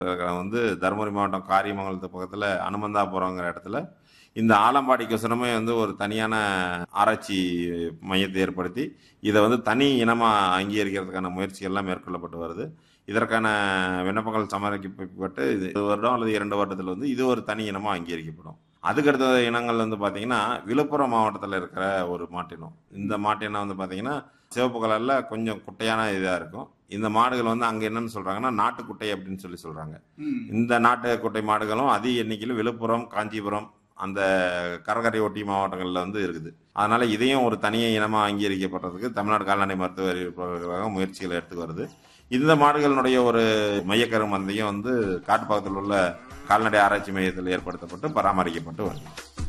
வந்து தருமபுரி மாவட்டம் காரியமங்கலத்து பக்கத்தில் அனுமந்தாபுரங்கிற இடத்துல இந்த ஆலம்பாடிக்கோசரமே வந்து ஒரு தனியான ஆராய்ச்சி மையத்தை ஏற்படுத்தி இதை வந்து தனி இனமாக அங்கீகரிக்கிறதுக்கான முயற்சிகள்லாம் மேற்கொள்ளப்பட்டு வருது இதற்கான விண்ணப்பங்கள் சமர்ப்பிக்கப்பட்டு இது ஒரு வருடம் அல்லது இரண்டு வருடத்தில் வந்து இது ஒரு தனி இனமாக அங்கீகரிக்கப்படும் அதுக்கடுத்த இனங்கள் வந்து பார்த்தீங்கன்னா விழுப்புரம் மாவட்டத்தில் இருக்கிற ஒரு மாட்டினம் இந்த மாட்டினம் வந்து பார்த்தீங்கன்னா சிவப்பு கலரில் கொஞ்சம் குட்டையான இதாக இருக்கும் இந்த மாடுகள் வந்து அங்கே என்னன்னு சொல்கிறாங்கன்னா நாட்டுக்குட்டை அப்படின்னு சொல்லி சொல்கிறாங்க இந்த நாட்டுக்குட்டை மாடுகளும் அதிக எண்ணிக்கையில் விழுப்புரம் காஞ்சிபுரம் அந்த கடற்கரை ஒட்டி மாவட்டங்களில் வந்து இருக்குது அதனால இதையும் ஒரு தனிய இனமாக அங்கீகரிக்கப்படுறதுக்கு தமிழ்நாடு கால்நடை மருத்துவ அறிவிப்பாளர்களாக முயற்சிகளை எடுத்து வருது இந்த மாடுகளினுடைய ஒரு மையக்கரு மந்தையும் வந்து காட்டுப்பாக்கத்தில் உள்ள கால்நடை ஆராய்ச்சி மையத்தில் ஏற்படுத்தப்பட்டு பராமரிக்கப்பட்டு வருது